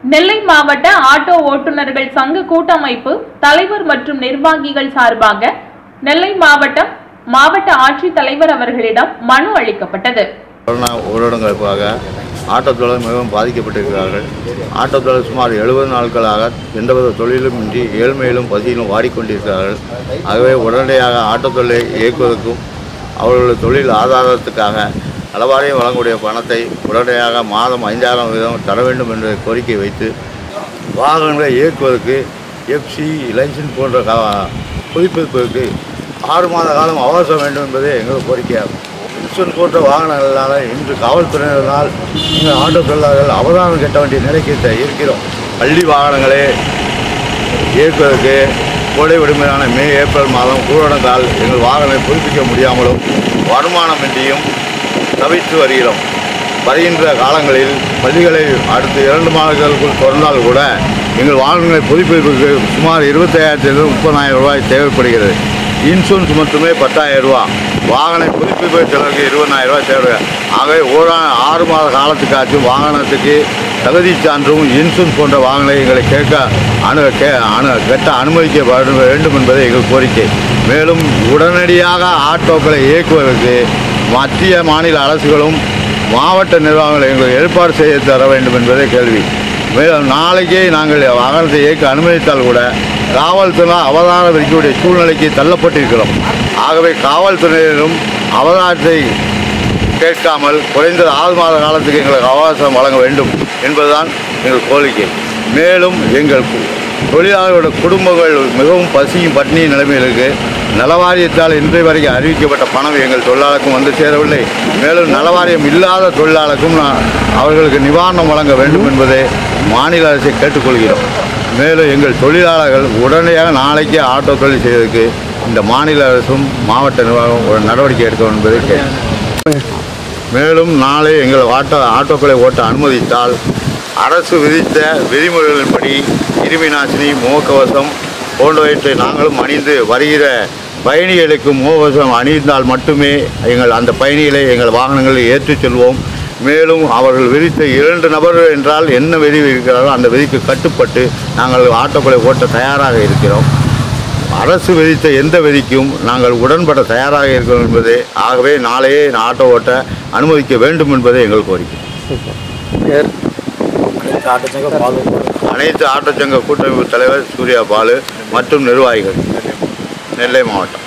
நெல்லை மாவட்ட ஆட்டோ ஓட்டுநர்கள் சங்க கூட்டமைப்பு தலைவர் மற்றும் நிர்வாகிகள் சார்பாக நெல்லை மாவட்டம் மாவட்ட ஆட்சித் தலைவர் அவர்களிடம் மனு அளிக்கப்பட்டது கொரோனா ஊரடங்குக்காக ஆட்டோ தொழில் மிகவும் பாதிக்கப்பட்டிருக்கிறார்கள் ஆட்டோ தொழில் சுமார் எழுபது நாட்களாக எந்தவித தொழிலும் இன்றி ஏழ்மையிலும் பசியிலும் வாடிக்கொண்டிருக்கிறார்கள் ஆகவே உடனடியாக ஆட்டோ தொழிலை இயக்குவதற்கும் அவர்களது தொழில் ஆதாரத்துக்காக நலவாரியம் வழங்கக்கூடிய பணத்தை உடனடியாக மாதம் ஐந்தாயிரம் வீதம் தர வேண்டும் என்ற கோரிக்கை வைத்து வாகனங்களை இயக்குவதற்கு எஃப்சி லைசன்ஸ் போன்ற கா- புதுப்பிப்பதற்கு ஆறு மாத காலம் அவகாசம் வேண்டும் என்பதே எங்கள் கோரிக்கையாகும் இன்சூரன்ஸ் போன்ற வாகனங்களால் இன்று காவல்துறையினரால் எங்கள் ஆட்டோ தொழிலாளர்கள் அவதானம் கட்ட வேண்டிய நிலைக்கு த- இருக்கிறோம் பள்ளி வாகனங்களே இயக்குவதற்கு கோடை விடுமுறையான மே ஏப்ரல் மாதம் ஊரடங்கால் எங்கள் வாகனங்களை புதுப்பிக்க முடியாமலும் வருமானமின்றியும் தவித்து வருகிறோம் வருகின்ற காலங்களில் பள்ளிகளை அடுத்த இரண்டு மாதங்களுக்குள் திறந்தால் கூட எங்கள் வாகனங்களை புதுப்பிப்பதற்கு சுமார் இருபத்தையாயிரத்திலிருந்து முப்பதாயிரம் ரூபாய் தேவைப்படுகிறது இன்சூரன்ஸ் மட்டுமே பத்தாயிரம் ரூபா வாகனை புதுப்பிப்பது சிலருக்கு இருபதாயிரம் ரூபாய் தேவை ஆகவே ஓரா ஆறு மாத காலத்துக்காச்சும் வாகனத்துக்கு தகுதி சான்றும் இன்சூரன்ஸ் போன்ற வாகனங்களை எங்களை கேட்க அணு கே அணு கட்ட அனுமதிக்க வேண்டும் வேண்டும் என்பது எங்கள் கோரிக்கை மேலும் உடனடியாக ஆட்டோக்களை இயக்குவதற்கு மத்திய மாநில அரசுகளும் மாவட்ட நிர்வாகங்கள் எங்களுக்கு ஏற்பாடு செய்து தர வேண்டும் என்பதே கேள்வி மேலும் நாளைக்கே நாங்கள் வாகனத்தை இயக்க அனுமதித்தால் கூட காவல்துறை அவதாரம் இருக்கக்கூடிய சூழ்நிலைக்கு தள்ளப்பட்டிருக்கிறோம் ஆகவே காவல்துறையினரும் அவதாரத்தை கேட்காமல் குறைந்தது ஆறு மாத காலத்துக்கு எங்களுக்கு அவகாசம் வழங்க வேண்டும் என்பதுதான் எங்கள் கோரிக்கை மேலும் எங்கள் கு- தொழிலாளர்களோட குடும்பங்கள் மிகவும் பசியும் பட்டினியும் நிலைமையில் இருக்கு நலவாரியத்தால் இன்றைய வரைக்கும் அறிவிக்கப்பட்ட பணம் எங்கள் தொழிலாளருக்கும் வந்து சேரவில்லை மேலும் நலவாரியம் இல்லாத தொழிலாளருக்கும் நான் அவர்களுக்கு நிவாரணம் வழங்க வேண்டும் என்பதை மாநில அரசை கேட்டுக்கொள்கிறோம் மேலும் எங்கள் தொழிலாளர்கள் உடனடியாக நாளைக்கே ஆட்டோ தொழில் செய்வதற்கு இந்த மாநில அரசும் மாவட்ட நிர்வாகம் ஒரு நடவடிக்கை எடுக்க என்பதை கேட்கிறேன் மேலும் நாளை எங்கள் ஆட்டோ ஆட்டோக்களை ஓட்ட அனுமதித்தால் அரசு விதித்த விதிமுறைகளின்படி கிருமி நாசினி முகக்கவசம் போன்றவற்றை நாங்களும் அணிந்து வருகிற பயணிகளுக்கு முகக்கவசம் அணிந்தால் மட்டுமே எங்கள் அந்த பயணிகளை எங்கள் வாகனங்களில் ஏற்றிச் செல்வோம் மேலும் அவர்கள் விதித்த இரண்டு நபர்கள் என்றால் என்ன விதி இருக்கிறாரோ அந்த விதிக்கு கட்டுப்பட்டு நாங்கள் ஆட்டோக்களை ஓட்ட தயாராக இருக்கிறோம் அரசு விதித்த எந்த விதிக்கும் நாங்கள் உடன்பட தயாராக இருக்கிறோம் என்பதே ஆகவே நாளையே ஆட்டோ ஓட்ட அனுமதிக்க வேண்டும் என்பதே எங்கள் கோரிக்கை பேர் அனைத்து ஆட்டோச்சங்க பாலு அனைத்து ஆட்டோ சங்க கூட்டமைப்பு தலைவர் சூர்யா பாலு மற்றும் நிர்வாகிகள் நெல்லை மாவட்டம்